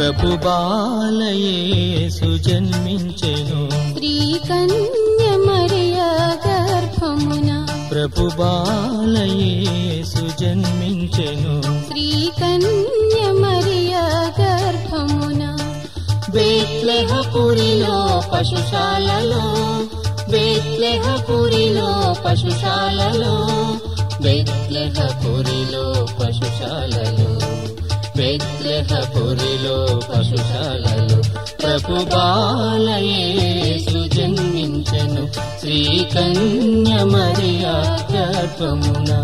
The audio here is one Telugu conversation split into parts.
ప్రభు బాలయేసు జన్మించెను శ్రీ కన్య మరియ గర్భమున ప్రభు బాలయేసు జన్మించెను శ్రీ కన్య మరియ గర్భమున బేత్లెహపురిలో పశుశాలలో బేత్లెహపురిలో పశుశాలలో బేత్లెహపురిలో పశుశాలలో బేత్లెహపురిలో పశుశాలలో ప్రభు బాలయేసు జన్మించెను శ్రీ కన్య మరియా గర్భమునా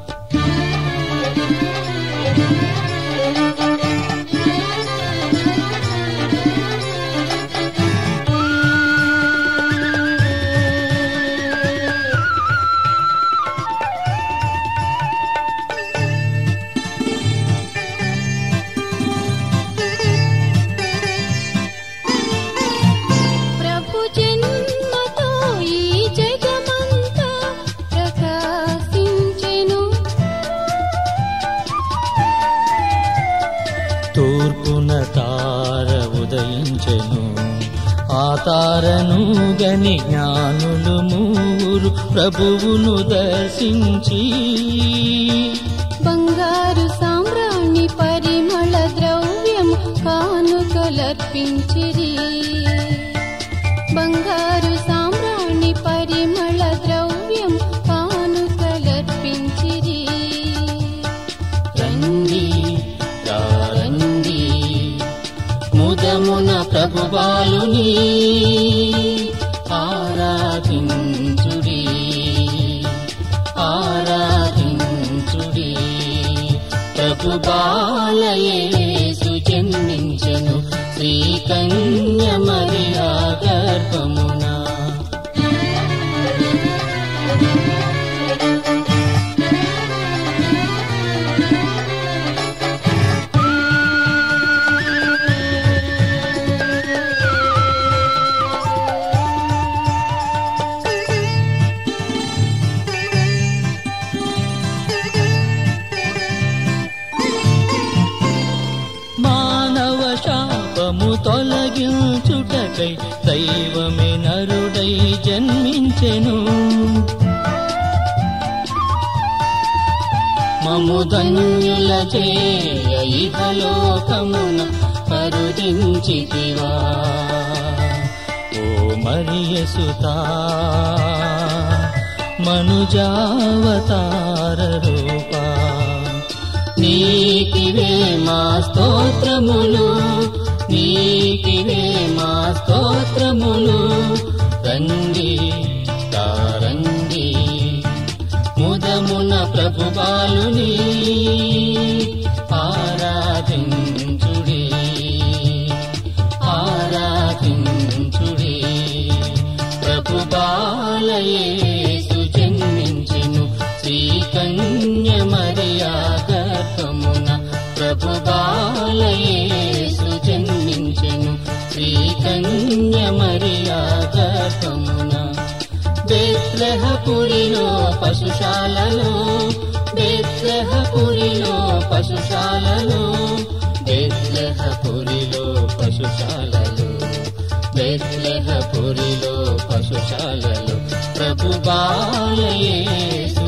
ప్రభు జన్మతో ఈ జగమంతా ప్రకాశించెను తూర్పున తార ఉదయించెను ఆ తారను గని జ్ఞానులు మూరు ప్రభువును దర్శించి బంగారు సామ్రాణి పరిమళ ద్రవ్యం కానుకలర్పించిరి బంగారు సామ్రాణి పరిమళ ద్రవ్యం కానుకలర్పించిరి రండి రండి ముదమున ప్రభు బాలుని ఆరాధించుడి ఆరాధించుడి ప్రభు బాలయేసు జన్మించెను శ్రీ కన్య మరియా గర్భమునా మానవ శాపము తొలగించుటకై దైవమే నరుడై జన్మించెను మము ధన్యుల చేయ ఇహలోకమున కరుదించితివా ఓ మరియసుతా మనుజావతార రూపా నీకివే మా స్తోత్రములు నీకివే మా స్తోత్రములు రండి తారండి ముదమున ప్రభు బాలుని ఆరాధించుడి ఆరాధించుడి ప్రభు బాలయేసు జన్మించెను శ్రీ కన్య మరియా గర్భమున ప్రభు బాలయేసు జన్మించెను శ్రీ కన్య మరియా గర్భమున బేత్లెహపురిలో పశుశాలలో బేత్లెహపురిలో పశుశాలలో బేత్లెహపురిలో పశుశాలలో బేత్లెహపురిలో పశుశాలలో ప్రభు బాలయేసు